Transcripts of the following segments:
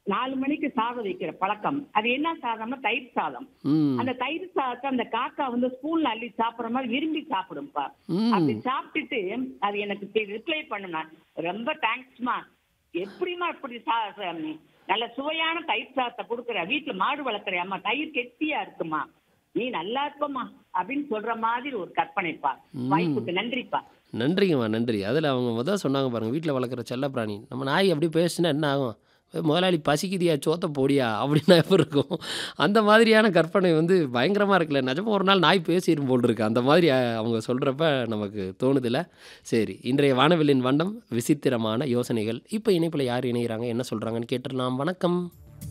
நாலு மணிக்கு சாதம் வைக்கிற பழக்கம் அது என்ன சாதம்னா தயிர் சாதம் ம் அந்த தயிர் சாதத்தை அந்த காக்கா வந்து ஸ்பூன்ல அள்ளி சாப்பிடுற மாதிரி விரும்பி சாப்பிடும்பா ம். அப்படி சாப்பிட்டுட்டு அது எனக்கு ரிப்ளை பண்ணுமா ரொம்ப தேங்க்ஸ்மா எப்படிமா இப்படி சா சா- நல்ல சுவையான தயிர் சாதத்தை கொடுக்குற வீட்டுல மாடு வளர்க்குறியாம்மா தயிர் கெட்டியா இருக்குமா நீ நல்லா இருப்பமா அப்படின்னு சொல்ற மாதிரி ஒரு கற்பனைப்பா வாய்ப்புக்கு நன்றிப்பா நன்றிங்கம்மா நன்றி அதில் அவங்க முதல் சொன்னாங்க பாருங்கள் வீட்டில் வளர்க்குற செல்லப்பிராணி நம்ம நாய் அப்படி பேசுனா என்ன ஆகும் "ஏய், முதலாளி பசிக்குதியா சோத்த போடியா அப்படின்னா எப்போ இருக்கும் அந்த மாதிரியான கற்பனை வந்து பயங்கரமாக இருக்குல்ல நிஜமா ஒரு நாள் நாய் பேசிடும் போல் இருக்கு அந்த மாதிரி அஹ், அவங்க சொல்கிறப்ப நமக்கு தோணுதில்ல சரி இன்றைய வானவில்லின் வண்ணம் விசித்திரமான யோசனைகள் இப்போ இணைப்பில் யார் இணைகிறாங்க என்ன சொல்கிறாங்கன்னு கேட்டுடலாம் வணக்கம்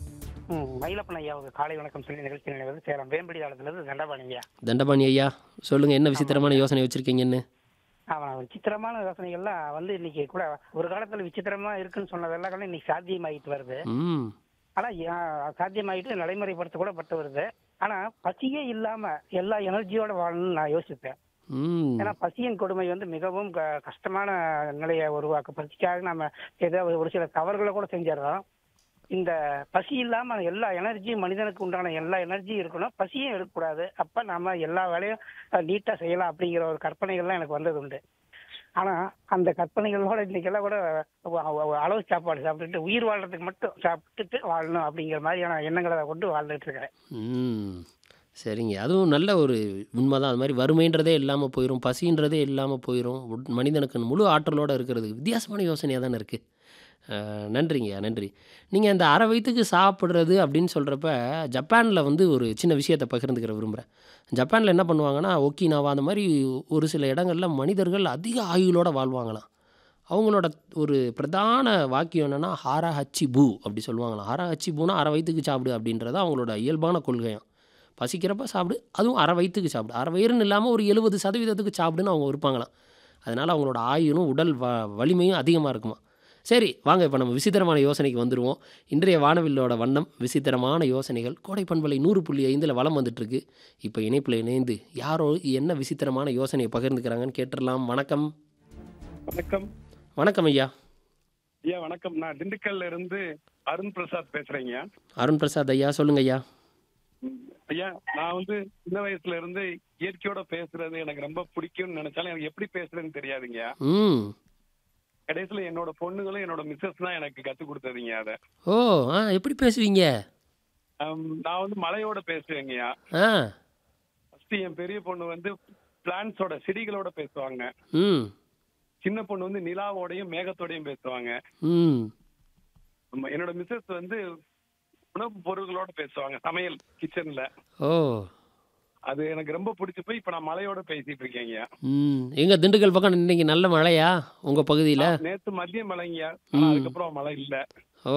ம், மயிலப்பன் ஐயாவுக்கு காலை வணக்கம் சொல்லி நிகழ்ச்சி நினைவது சேலம் வேம்படி காலத்துலேருந்து தண்டபாணி ஐயா தண்டபாணி ஐயா சொல்லுங்கள் என்ன விசித்திரமான யோசனை வச்சுருக்கீங்கன்னு அவன் விசித்திரமான யோசனைகள்லாம் வந்து இன்னைக்கு கூட ஒரு காலத்துல விசித்திரமா இருக்குன்னு சொன்னதெல்லாம் கூட இன்னைக்கு சாத்தியமாயிட்டு வருது ம் ஆனா யா- சாத்தியமாயிட்டு நடைமுறைப்படுத்த கூட பட்டு வருது ஆனா பசியே இல்லாம எல்லா எனர்ஜியோட வாழணும்னு நான் யோசிப்பேன் ம் ஏன்னா பசியின் கொடுமை வந்து மிகவும் க- கஷ்டமான நிலையை உருவாக்க பசிக்காக நம்ம ஏதோ ஒரு சில தவறுகளை கூட செஞ்சிடறோம் இந்த பசி இல்லாம எல்லா எனர்ஜியும் மனிதனுக்கு உண்டான எல்லா எனர்ஜியும் இருக்கணும் பசியும் இருக்கக்கூடாது அப்ப நாம எல்லா வேலையும் நீட்டா செய்யலாம் அப்படிங்கிற ஒரு கற்பனைகள்லாம் எனக்கு வந்தது உண்டு ஆனா அந்த கற்பனைகளோட இன்னைக்கெல்லாம் கூட அ- அ- அளவு சாப்பாடு சாப்பிட்டுட்டு உயிர் வாழ்றதுக்கு மட்டும் சாப்பிட்டுட்டு வாழணும் அப்படிங்கிற மாதிரியான எண்ணங்களை கொண்டு வாழ்ந்துட்டு இருக்கிறேன் ம் சரிங்க அதுவும் நல்ல ஒரு உண்மைதான் அது மாதிரி வறுமைன்றதே இல்லாமல் போயிடும் பசின்றதே இல்லாமல் போயிடும் உட்- மனிதனுக்கு முழு ஆற்றலோடு இருக்கிறது வித்தியாசமான யோசனையாக தானே இருக்குது நன்றிங்க நன்றி நீங்கள் இந்த அரை வயிற்றுக்கு சாப்பிட்றது அப்படின்னு சொல்கிறப்ப ஜப்பானில் வந்து ஒரு சின்ன விஷயத்தை பகிர்ந்துக்கிற விரும்புகிறேன் ஜப்பானில் என்ன பண்ணுவாங்கன்னா ஒக்கினாவா அந்த மாதிரி ஒரு சில இடங்களில் மனிதர்கள் அதிக ஆயுளோட வாழ்வாங்களாம் அவங்களோட ஒரு பிரதான வாக்கியம் என்னென்னா ஹாரா ஹச்சி பூ அப்படி சொல்லுவாங்களாம் ஹாரா ஹச்சி பூனா அரை வயிற்றுக்கு சாப்பிடு அப்படின்றது அவங்களோட இயல்பான கொள்கையாம் பசிக்கிறப்ப சாப்பிடு அதுவும் அரை வயிற்றுக்கு சாப்பிடு அரை வயிறுன்னு இல்லாமல் ஒரு எழுபது சதவீதத்துக்கு சாப்பிடுன்னு அவங்க இருப்பாங்களாம் அதனால் அவங்களோட ஆயுளும் உடல் வ வலிமையும் அதிகமாக இருக்குமா சரி வாங்க இப்போ நம்ம விசித்திரமான யோசனைக்கு வந்துடுவோம் இன்றைய வானவில்லோட வண்ணம் விசித்திரமான யோசனைகள் கோடை பண்பலை நூறு புள்ளி ஐந்தில் வலம் வந்துட்டுருக்கு இப்போ இணைப்பில் இணைந்து யாரோ என்ன விசித்திரமான யோசனையை பகிர்ந்துக்கிறாங்கன்னு கேட்டுடலாம் வணக்கம் வணக்கம் வணக்கம் ஐயா ஐயா வணக்கம் நான் திண்டுக்கல்ல இருந்து அருண் பிரசாத் பேசுறேங்க அருண் பிரசாத் ஐயா சொல்லுங்க ஐயா ஐயா நான் வந்து சின்ன வயசுல இருந்து இயற்கையோட பேசுறது எனக்கு ரொம்ப பிடிக்கும்னு நினைச்சாலும் எனக்கு எப்படி பேசுறதுன்னு தெரியாதுங்க ம் கடைசியில என்னோட பொண்ணுங்களும் என்னோட மிஸ்ஸஸ் தான் எனக்கு கத்து கொடுத்ததுங்க அத ஓ ஆ எப்படி பேசுவீங்க ஆம், நான் வந்து மலையோட பேசுவேங்கய்யா ஆ ஃபர்ஸ்ட் என் பெரிய பொண்ணு வந்து பிளான்ஸோட செடிகளோட பேசுவாங்க ம் சின்ன பொண்ணு வந்து நிலாவோடையும் மேகத்தோடையும் பேசுவாங்க ம் ஆமா, என்னோட மிஸ்ஸஸ் வந்து உணவு பொருள்களோட பேசுவாங்க சமையல் கிச்சன்ல ஓ அது எனக்கு ரொம்ப பிடிச்சு போய் இப்ப நான் மலையோட பேசிட்டு இருக்கேங்க ம் எங்க திண்டுக்கல் பக்கம் இன்னைக்கு நல்ல மழையா உங்க பகுதியில் நேத்து மதியம் மழைங்க ஆனா அதுக்கப்புறம் மழை இல்ல ஓ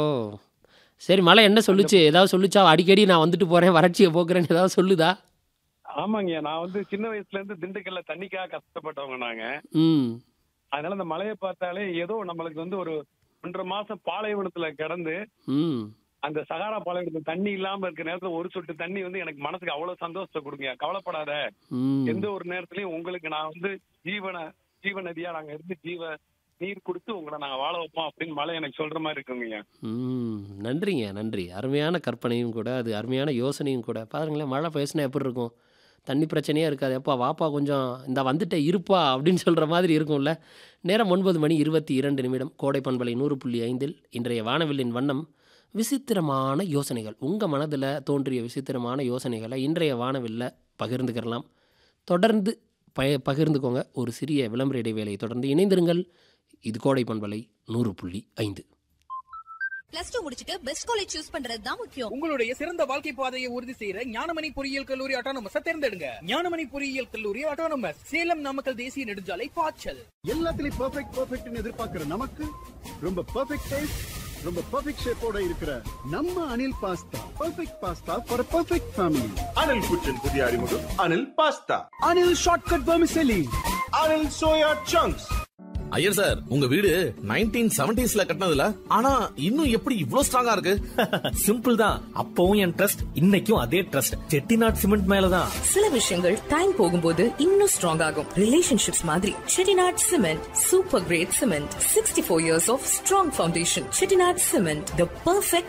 சரி மழை என்ன சொல்லுச்சு ஏதாவது சொல்லுச்சா அடிக்கடி நான் வந்துட்டு போறேன் வறட்சியை போக்குறேன்னு ஏதாவது சொல்லுதா ஆமாங்க நான் வந்து சின்ன வயசுல இருந்து திண்டுக்கல்ல தண்ணிக்காக கஷ்டப்பட்டவங்க நாங்க ம் அதனால அந்த மழையை பார்த்தாலே ஏதோ நம்மளுக்கு வந்து ஒரு ஒன்றரை மாசம் பாலைவனத்துல கிடந்து ம் அந்த சகாரா பாலைவனத்துல தண்ணி இல்லாம இருக்க நேரத்துல ஒரு சொட்டு தண்ணி வந்து எனக்கு மனசுக்கு அவ்வளவு சந்தோஷத்தை கொடுங்க கவலைப்படாத ம் எந்த ஒரு நேரத்துலயும் உங்களுக்கு நான் வந்து ஜீவன ஜீவ நதியா நாங்க இருந்து ஜீவ நீர் கொடுத்து உங்களை நாங்க வாழ வைப்போம் அப்படின்னு மழை எனக்கு சொல்ற மாதிரி இருக்குங்க ம் நன்றிங்க நன்றி அருமையான கற்பனையும் கூட அது அருமையான யோசனையும் கூட பாருங்களேன் மழை பேசினா எப்படி இருக்கும் தண்ணி பிரச்சனையே இருக்காது எப்பா வாப்பா கொஞ்சம் இந்த வந்துட்டே இருப்பா அப்படின்னு சொல்கிற மாதிரி இருக்கும்ல நேரம் ஒன்பது மணி இருபத்தி இரண்டு நிமிடம் கோடை பண்பலை நூறு புள்ளி ஐந்தில் இன்றைய வானவில்லின் வண்ணம் விசித்திரமான யோசனைகள் உங்கள் மனதில் தோன்றிய விசித்திரமான யோசனைகளை இன்றைய வானவில்ல பகிர்ந்துக்கிறலாம் தொடர்ந்து ப பகிர்ந்துக்கோங்க ஒரு சிறிய விளம்பர இடைவேளையை தொடர்ந்து இணைந்திருங்கள் இது கோடை பண்பலை நூறு புள்ளி ஐந்து பிளஸ் டூ முடிச்சிட்டு பெஸ்ட் காலேஜ் சூஸ் பண்றது தான் முக்கியம் உங்களுடைய சிறந்த வாழ்க்கை பாதையை உறுதி செய்யற ஞானமணி பொறியியல் கல்லூரி ஆட்டோனமஸ் தேர்ந்தெடுங்க ஞானமணி பொறியியல் கல்லூரி ஆட்டோனமஸ் சேலம் நாமக்கல் தேசிய நெடுஞ்சாலை பாய்ச்சல் எல்லாத்துலயும் பெர்ஃபெக்ட் பெர்ஃபெக்ட்னு எதிர்பார்க்கிற நமக்கு ரொம்ப பெர்ஃபெக்ட் டேஸ்ட் ரொம்ப பெர்ஃபெக்ட் ஷேப்போட இருக்கிற நம்ம Anil pasta perfect pasta for perfect family Anil kitchen புதிய அறிமுகம் Anil pasta Anil shortcut vermicelli Anil soya chunks Iyer sir உங்க வீடு நைன்டீன் செவன்டிஸ்ல கட்டினதுல ஆனா இன்னும் எப்படி இவ்ளோ ஸ்ட்ராங்கா இருக்கு சிம்பிள் தான் அப்பவும் என் ட்ரஸ்ட் இன்னைக்கும் அதே ட்ரஸ்ட் செட்டிநாட் சிமெண்ட் மேலதான் சில விஷயங்கள் டைம் போகும்போது இன்னும் ஸ்ட்ராங் ஆகும் ரிலேஷன்ஷிப்ஸ் மாதிரி Chettinad cement super great cement sixty four years of strong foundation Chettinad cement the perfect